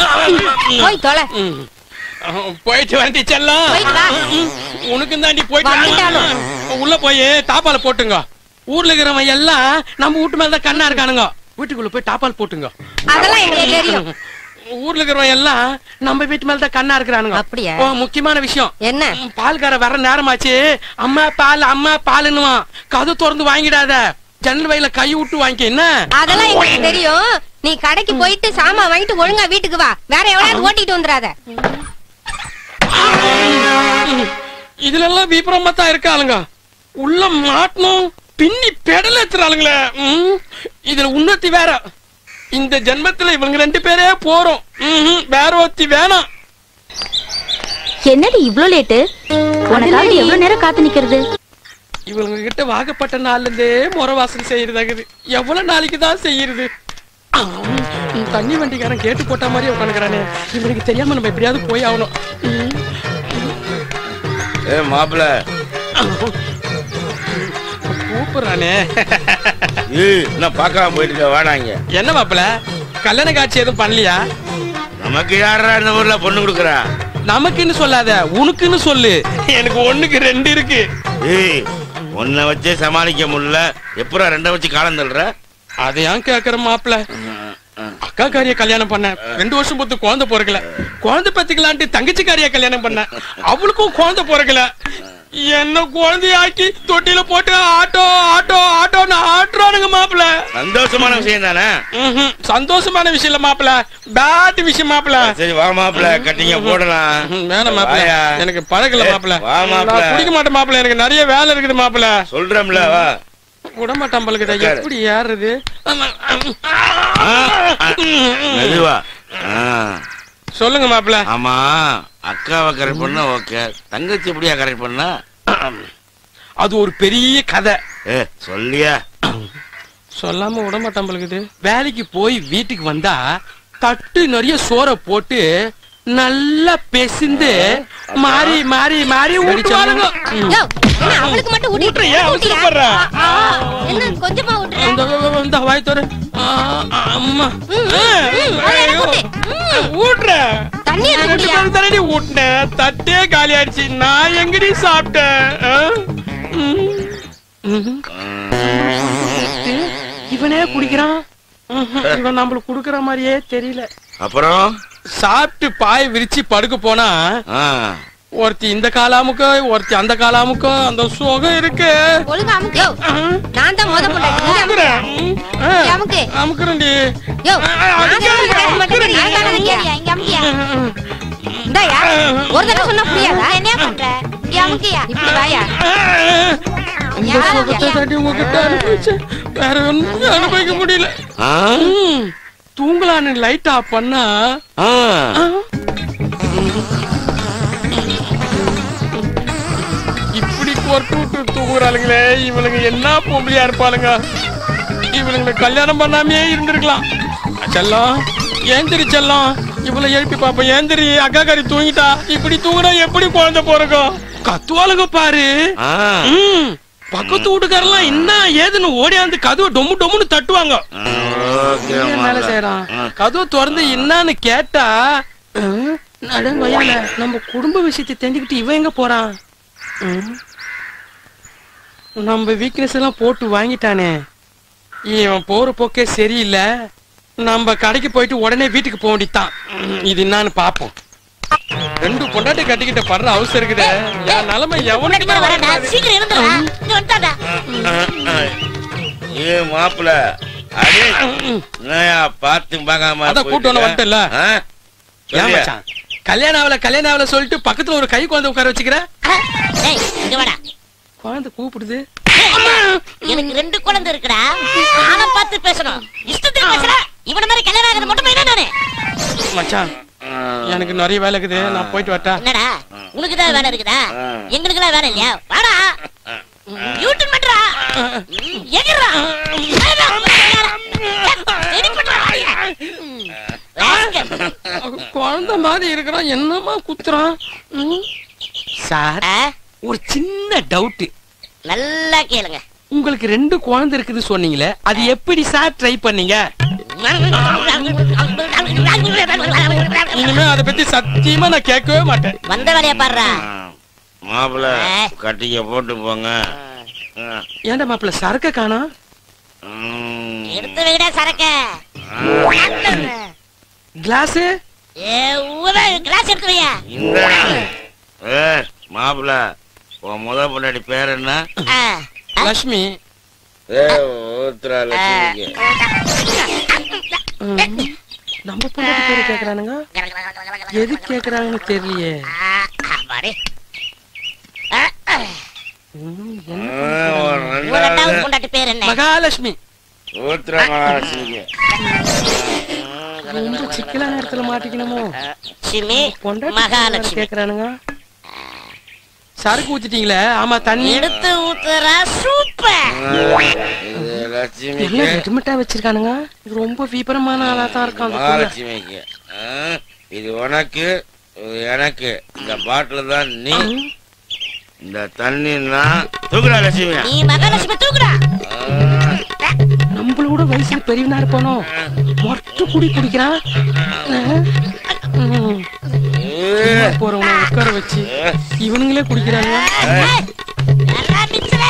போய் தொலை ம். அஹ், போயிட்டு வந்து செல்லம் போயிட்டு வா. உனக்கு தாண்டி போயிட்டு வந்துட்டாலும். வா. உள்ள போய் தாப்பால போட்டுங்க ஊர்ல இருக்கிறவன் எல்லாம் நம்ம வீட்டு மேலதான் கண்ணா இருக்கானுங்க வீட்டுக்குள்ள போய் தாப்பால் போட்டுங்க அதெல்லாம் எங்களுக்கு தெரியும் ஊர்ல இருக்கிறவன் எல்லாம் நம்ம வீட்டு மேலதான் கண்ணா இருக்கிறானுங்க அப்படியா? ஓ, முக்கியமான விஷயம் என்ன ம், பால்கார வர நேரமாச்சு அம்மா பால் அம்மா பாலுன்னுவான் கதை திறந்து வாங்கிடாத ஜன்னல் வயல கை விட்டு வாங்கிக்க என்ன அதெல்லாம் எங்களுக்கு தெரியும் நீ கடைக்கு போயிட்டு சாமான் வாங்கிட்டு ஒழுங்கா வீட்டுக்கு வா வேற எவ்வளவு ஓட்டிட்டு வந்துடாத இதுல எல்லாம் விபரமா தான் இருக்காளுங்க உள்ள மாட்டணும் பின்னி பெடல் ஏத்துறாளுங்களே ம். இதுல உன்னத்தி வேற இந்த ஜென்மத்துல இவங்க ரெண்டு பேரே போறோம் ம்ஹும். வேற ஒருத்தி வேணாம் என்னடி இவ்ளோ லேட்டு உனக்காக எவ்வளவு நேரம் காத்து நிக்கிறது இவங்க கிட்ட வாக்கப்பட்ட நாள்ல இருந்தே முறை வாசல் செய்யறதாகுது எவ்வளவு நாளைக்கு தான் செய்யறது ஆம். தண்ணி வண்டிக்காரன் கேட்டு போட்ட மாதிரி உட்காந்துக்கிறானே இவனுக்கு தெரியாம நம்ம எப்படியாவது போய் ஆகணும் ம். ஏ மாப்பிள கூப்பிடுறானே ஏய் என்ன பார்க்காம போயிட்டு இருக்க வாடாங்க என்ன மாப்பிள கல்யாண காட்சி எதுவும் பண்ணலையா நமக்கு யாரா இந்த ஊர்ல பொண்ணு கொடுக்குறா நமக்குன்னு சொல்லாத உனக்குன்னு சொல்லு எனக்கு ஒண்ணுக்கு ரெண்டு இருக்கு ஏய் உன்னை வச்சே சமாளிக்க முடியல எப்படா ரெண்டை வச்சு காலம் தள்ளுற அதை ஏன் கேக்குற மாப்பிள அக்கா காரிய கல்யாணம் பண்ண ரெண்டு வருஷம் பொறுத்து குழந்தை பிறக்கல குழந்தை பத்திக்கலான்ட்டு தங்கச்சி காரியா கல்யாணம் பண்ண அவளுக்கும் குழந்தை பிறக்கல என்ன குழந்தையாக்கி தொட்டில போட்டு ஆட்டோ ஆட்டோ ஆட்டோன்னு ஆட்டுறானுங்க மாப்பிள சந்தோஷமான விஷயம் தானே ம்ஹும். சந்தோஷமான விஷயம் இல்ல மாப்பிள பேட் விஷயம் மாப்பிள சரி வா மாப்பிள கட்டிங்க போடலாம் ம்ஹும். வேணாம் மாப்பிள வாயா. எனக்கு பழகல ஏய், மாப்பிள வா மாப்பிள. நான் குடிக்க மாட்டேன் மாப்பிள எனக்கு நிறைய வேலை இருக்குது மாப்பிள சொல்றோம்ல வா விடமாட்டான் பழகுதா உட்காரு. எப்படி ஏறுறது ஆமா. ஆ, ஆ, மெதுவா ஆ. சொல்லுங்க மாப்பிள ஆமா அக்காவை கரெக்ட் பண்ணா ஓகே தங்கச்சி எப்படியா கரெக்ட் பண்ணா அது ஒரு பெரிய கதை ஏ சொல்லியா சொல்லாம விட மாட்டான் பழகுது வேலைக்கு போய் வீட்டுக்கு வந்தா தட்டு நிறைய சோறை போட்டு நல்லா பெசிந்து மாறி மாறி மாறி ஊட்டுவாளுங்க ம். யோ, என்ன அவளுக்கு மட்டும் ஊட்டி ஊட்டுற, ஏன் ஊட்டியா? அவசரப்படுற? ஆ, ஆ, என்ன கொஞ்சமா ஊட்டுற இந்த இந்த வாய் தோற அம்மா ம், ம், அவளை எனக்கு ஊட்டு. ம். ஊட்டுற தண்ணி எடுத்து ரெண்டு குடியா? பேரும் தானடி ஊட்டினேன் தட்டே காலி ஆயிடுச்சு நான் எங்கடி சாப்பிட்டேன் ஆ? ம். ம். இவனே குடிக்கிறான் ம்ஹும். இவன் நம்மளுக்கு குடுக்கற மாதிரியே தெரியல அப்புறம் சாப்பிட்டு பாய் விரிச்சு படுக்க போனா ஆ, ஒருத்தி இந்த காலாமுக்கு ஒருத்தி அந்த காலாமுக்கு அந்த சுகம் இருக்கு ஒழுங்கா அமுக்கு யோ, நான் தான் முத பொண்டாட்டி நீ அமுக்கு. அமுக்குறேன். ம். ஆ, அமுக்கு. அமுக்குறேன்டி. யோ, ஆ, நான் அமுக்குறேன், சொல்றேன், மட்டும் அமுக்குறேன். நீ தானே வைக்கிறியா? இங்க அமுக்கியா? இந்தாயா, ஒரு தடவை சொன்னா புரியாதா என்ன பண்ற அமுக்கியா இப்படி வாயா இந்த யார் சுகத்தை அமுக்கியா? தாண்டி உங்ககிட்ட அனுபவிச்சேன். வேற ஒண்ணும் அனுபவிக்க முடியல ஆ, ம். தூங்கலான்னு லைட் ஆஃப் பண்ணா ஆ. ஆ. இப்படி கொட்டு விட்டு தூங்குறாளுங்களே இவனுங்க என்ன பொம்பளையா இருப்பாளுங்க இவனுங்களை கல்யாணம் பண்ணாமையே இருந்திருக்கலாம் செல்லம் ஏந்திரி செல்லம் இவளை எழுப்பி பாப்போம் ஏந்திரி அக்கா காரி தூங்கிட்டா இப்படி தூங்குனா எப்படி குழந்தை பிறக்கும் கத்துவாளுங்க பாரு ஆ. ம். பக்கத்து வீட்டுக்காரெல்லாம் என்ன ஏதுன்னு ஓடியாந்து கதவை டொம்மு டொம்முன்னு தட்டுவாங்க ஆ, ஓகே ஏன் வேலை மாப்பிள. செய்யறான் ஆ. கதவு திறந்து என்னன்னு கேட்டா ம், நடுங்கொய்யால நம்ம குடும்ப விஷயத்தை தெரிஞ்சுக்கிட்டு இவன் எங்க போறான் ம். நம்ம வீக்னஸ் எல்லாம் போட்டு வாங்கிட்டானே இவன் போற போக்கே சரியில்லை நம்ம கடைக்கு போயிட்டு உடனே வீட்டுக்கு போக வேண்டியதுதான் ம், இது என்னன்னு பாப்போம் ரெண்டு பொண்டாட்டி கட்டிக்கிட்ட படுற அவசரம் இருக்குதே என் நிலைமை எவனுக்கு தான் வரக்கூடாது. சீக்கிரம் இருந்துடா இங்க வந்துட்டாடா ஆ, ஆ. ஏ மாப்பிள அடே என்னய்யா, பார்த்து பார்க்காம அதான் கூட்டு வந்து வந்துட்டல்ல. ஆ? ஏன் சொல்லியா? மச்சான் கல்யாணம் ஆகல கல்யாணம் ஆகல சொல்லிட்டு பக்கத்துல ஒரு கை குழந்தை உட்கார வச்சுக்கிற டேய் இங்க வாடா குழந்தை கூப்பிடுது எனக்கு ரெண்டு குழந்தை இருக்குடா ஆளை பார்த்து பேசணும் இஷ்டத்துக்கு பேசுற இவன மாதிரி கல்யாணம் ஆகுது மட்டும் பையனா நானு மச்சான் எனக்கு நிறைய வேலை இருக்குது நான் போயிட்டு வரட்டா என்னடா உனக்கு தான் வேலை இருக்குதா ஆ. எங்களுக்கு எல்லாம் வேலை இல்லையா வாடா யூட்டன் பண்றா எகிறா குழந்தை மாதிரி இருக்கிறான் என்னமா குத்துறான் ம். சார் ஒரு சின்ன டவுட் நல்லா கேளுங்க உங்களுக்கு ரெண்டு குழந்தை இருக்குது சொன்னீங்களே அது எப்படி சார் ட்ரை பண்ணீங்க இனிமே அதை பத்தி சத்தியமா நான் கேட்கவே மாட்டேன் வந்த வேலையை பாடுறா மாப்பிள்ள கட்டிக்க போட்டு போங்க ஆ. ஏன்டா மாப்பிள்ள சரக்க காணோம் ம். எடுத்து வைடா சரக்க கிளாஸ் ஏ ஊத கிளாஸ் எடுத்து வையா இந்த ஏ மாப்பிள்ள உன் முத பொண்டாடி பேர் என்ன ஆ, ஆ. லட்சுமி ஏ ஊத்துறா லட்சுமிக்கு ம், நம்ம பொண்டாட்டி பேரு கேக்குறானுங்க எது கேக்குறாங்கன்னு தெரியலையே ஆ, அம்மாடி. ஆ, ஆ. ம், என்ன ஆ, ஒரு உன் ரெண்டாவது ரெண்டாவது பொண்டாட்டி பேர் என்ன மகாலட்சுமி ஊத்துறா மகாலட்சுமிக்கு ரொம்ப சிக்கலான இடத்துல மாட்டிக்கணுமோ சிமி பொண்டாட்டி மகாலட்சுமி கேக்குறானுங்க சரக்கு ஊத்திட்டீங்களே ஆமா தண்ணி எடுத்து ஊத்துறா சூப்பர் இது லட்சுமிக்கு எல்லாம் ரெடிமேட்டா வச்சிருக்கானுங்க இது ரொம்ப விபரமான ஆளா தான் இருக்கான் அந்த புள்ள. மகாலட்சுமிக்கு ஆ, இது உனக்கு இது எனக்கு இந்த பாட்டில் தான் நீ இந்த தண்ணின்னா தூக்குறா லட்சுமி நீ மகாலட்சுமி தூக்குடா நம்மளோட வயசுல பெரியவனா இருப்பானோ மொட்டை குடி குடிக்கிறான் அஹ். ம். சும்மா போறவன உட்கார வச்சு இவனுங்களே குடிக்கிறாங்க ஏய், யாரா மிச்சல?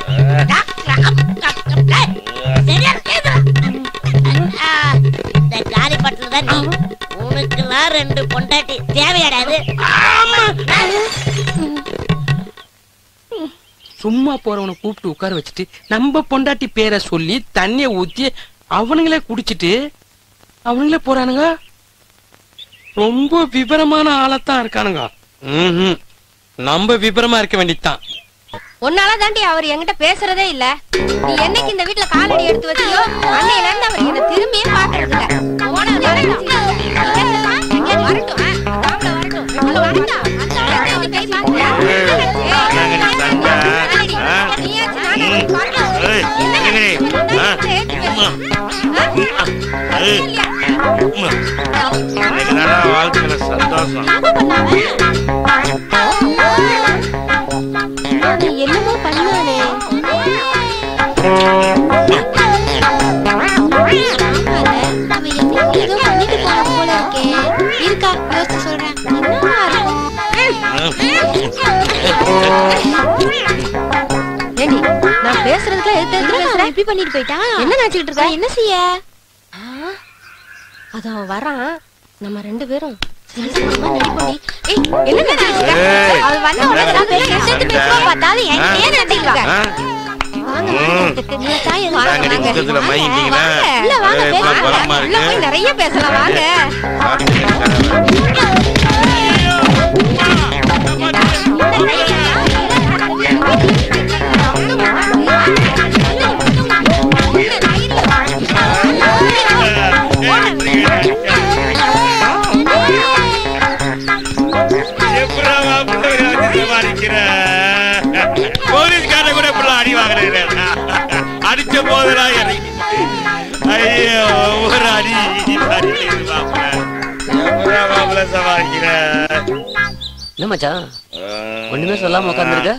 சரியா கேக்குதா? ஆ, இந்த காலி பட்டில தான் நீ உனக்குலாம் ரெண்டு பொண்டாட்டி தேவையாடாது சும்மா போறவனை கூப்பிட்டு உட்கார வச்சுட்டு நம்ம பொண்டாட்டி பேரை சொல்லி தண்ணிய ஊத்தி அவனுங்களே குடிச்சிட்டு அவனுங்களே போறானுங்க ரொம்ப விபரமான ஆளத்தான் இருக்கானுங்க ம்ஹும். நம்ம விபரமா இருக்க வேண்டியதுதான் உன்னால தாண்டி அவர் என்கிட்ட பேசுறதே இல்ல நீ என்னைக்கு இந்த வீட்ல காலடி எடுத்து வச்சியோ அன்னையில இருந்து அவர் என்ன திரும்பியே பாக்குறது இல்ல போன வரட்டும் வரட்டும் மாப்பிள வரட்டும் உள்ள வரட்டா அந்த ஆளை வந்து பேசி பாக்குறியா? என்னங்க நீ சண்டை? ஆ? நீயாச்சும் நானே போய் பார்க்கலாம். ஏய், என்னங்க என்னங்க நீ? நீ? ஆ? ஏத்தி பேசு. ஆ? ஏய், இல்லையா? இன்னைக்கு நல்லா வாழ்க்கையில சந்தோஷம் என்னமோ பண்ணானே ஏதோ பண்ணிட்டு போன போல இருக்கே இருக்கா யோசிச்சு சொல்றேன் என்னவா ஏண்டி நான் பேசுறதுக்குலாம் எதுக்கு எதுக்கு பேசுறேன் இப்படி பண்ணிட்டு போயிட்டான் என்ன நினைச்சிட்டு இருக்கா என்ன செய்ய அது அவன் வரான் நம்ம ரெண்டு பேரும் சந்தோஷமா நடிப்போம்டி. ஏய், என்ன நினைச்சிட்டு இருக்க? ஏய், அவன் வந்த உடனே என்னடா சாப்பிட்டு இது? எடுத்துட்டு பேசுவா பார்த்தாலும் என்கிட்டயே நினைச்சிட்டு இருக்க. ஆ? வாங்க, ம். வாங்க. நீங்க தாய் எதுவும் நாங்க வாங்க, நிச்சயத்துல வாங்க. மயங்கிட்டீங்களா? வாங்க. இல்ல, வாங்க, ஏய், பேசலாம். இவ்வளவு பலமா உள்ள இருக்கு. போய் நிறைய பேசலாம் வாங்க எப்படா மாப்பிள்ளை வச்சு சமாளிக்கிற? போலீஸ்காரன் கூட இப்படிலாம் அடி வாங்குறேன் அடிச்ச போதெல்லாம் இறங்கி ஐயோ ஒரு அடி அடிக்கிறது மாப்பிள்ளை. எப்படா மாப்பிள்ளை சமாளிக்கிற? என்ன மச்சான் ஒண்ணுமே சொல்லாம உட்கார்ந்திருக்க?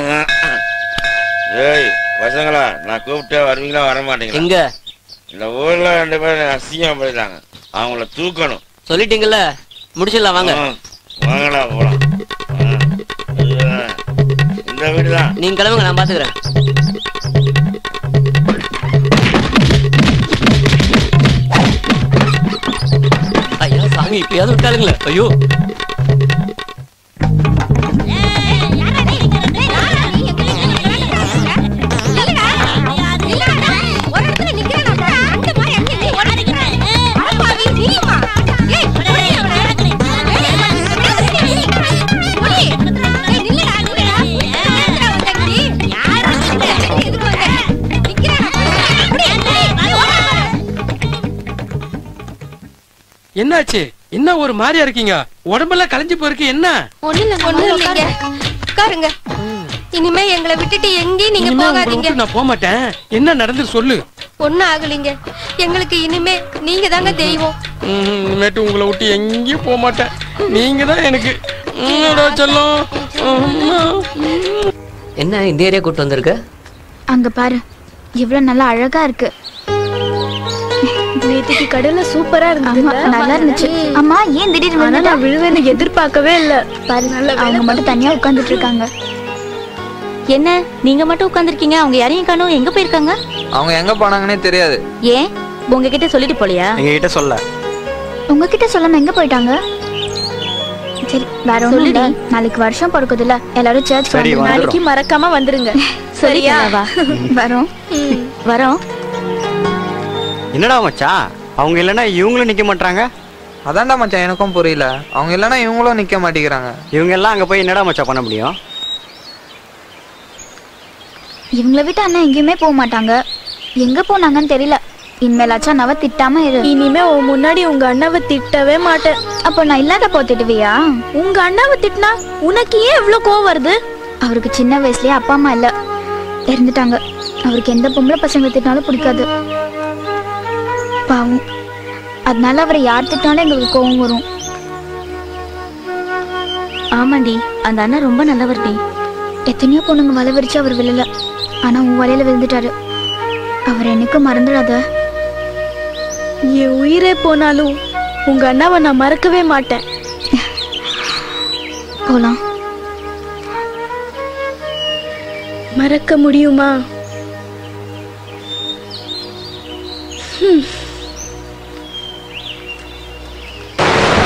ஏய் பசங்களா நான் கூப்பிட்டா வருவீங்களா வர மாட்டீங்களா எங்க இந்த ஊர்ல ரெண்டு பேரும் அசிங்கம் போயிட்டாங்க அவங்கள தூக்கணும் சொல்லிட்டீங்கல்ல முடிச்சிடலாம் வாங்க ஆ, வாங்கடா போலாம் ஆ, ஆ, இந்த வீடு தான் நீங்க கிளம்புங்க நான் பாத்துக்கிறேன் ஐயா சாமி இப்பயாவது விட்டாளுங்களே ஐயோ ஒரு இடத்துல நிக்கிறேன் அந்த மாதிரி அங்கே நீ உடனே அடப்பாவி நீயுமா ஏய் புடி அவனை ஏய் புடி ஏய் நில்லுடா நில்லுடா என்னடா வந்தடி யார் வந்த எதுக்கு வந்த நிக்கிறேன் புடி என்னாச்சு என்ன ஒரு மாதிரியா இருக்கீங்க உடம்பெல்லாம் கலைஞ்சு போயிருக்கு என்ன ஒண்ணு இல்லைங்க உட்காருங்க இனிமே எங்களை விட்டுட்டு எங்கேயும் நீங்க இனிமே உங்களை போகாதீங்க விட்டு நான் போக மாட்டேன் என்ன நடந்து சொல்லு ஒண்ணும் ஆகலைங்க எங்களுக்கு இனிமே நீங்க தாங்க தெய்வம் ம், இனிமேட்டு உங்களை விட்டு எங்கேயும் போக மாட்டேன் நீங்க தான் எனக்கு என்னடா செல்லம் அம்மா. என்ன இந்த ஏரியா கூட்டு வந்திருக்க அங்க பாரு இவ்வளவு நல்லா அழகா இருக்கு நேத்திக்கு கடையில சூப்பரா இருந்தது நல்லா இருந்துச்சு அம்மா ஏன் திடீர்னு ஆனா விழுந்துட்டா? நான் விழுவேன்னு எதிர்பார்க்கவே இல்ல பாரு அவங்க மட்டும் தனியா உட்கார்ந்துட்டு இருக்காங்க என்ன நீங்க மட்டும் உட்கார்ந்திருக்கீங்க அவங்க யாரையும் காணோம் எங்க போயிருக்காங்க அவங்க எங்க போனாங்கன்னே தெரியாது ஏன் உங்ககிட்ட சொல்லிட்டு போலியா எங்ககிட்ட சொல்ல உங்ககிட்ட சொல்லாம எங்க போயிட்டாங்க சரி வேற ஒண்ணும் இல்ல நாளைக்கு வருஷம் பிறக்குதுல்ல எல்லாரும் சர்ச் சரி, வந்துடுறோம். நாளைக்கு மறக்காம வந்துருங்க சரியா சொல்லிட்டு வா வரோம் வரோம் என்னடா மச்சான் அவங்க இல்லைன்னா இவங்களும் நிக்க மாட்டாங்க அதான்டா மச்சான் எனக்கும் புரியல அவங்க இல்லைன்னா இவங்களும் நிக்க மாட்டேங்கிறாங்க இவங்க எல்லாம் அங்க போய் என்னடா மச்சான் பண்ண முடியும் இவங்கள விட்டு அண்ணா எங்கேயுமே போக மாட்டாங்க எங்க போனாங்கன்னு தெரியல இனிமேலாச்சும் அண்ணாவை திட்டாம இரு இனிமே உன் முன்னாடி உங்க அண்ணாவை திட்டவே மாட்டேன் அப்போ நான் இல்லாத போ திட்டுவியா உங்க அண்ணாவை திட்டினா உனக்கு ஏன் இவ்வளவு கோவம் வருது அவருக்கு சின்ன வயசுலயே அப்பா அம்மா இல்ல இறந்துட்டாங்க அவருக்கு எந்த பொம்பளை பசங்க திட்டினாலும் பிடிக்காது பாவம் அதனால அவரை யார் திட்டினாலும் எங்களுக்கு கோவம் வரும் ஆமாண்டி அந்த அண்ணன் ரொம்ப நல்லவர்டி எத்தனையோ பொண்ணுங்க வலை விரிச்சு அவர் விழல ஆனா உன் வலையில விழுந்துட்டாரு அவர் என்னைக்கும் மறந்துடாத என் உயிரே போனாலும் உங்க அண்ணாவை நான் மறக்கவே மாட்டேன் போலாம் மறக்க முடியுமா ஹம்.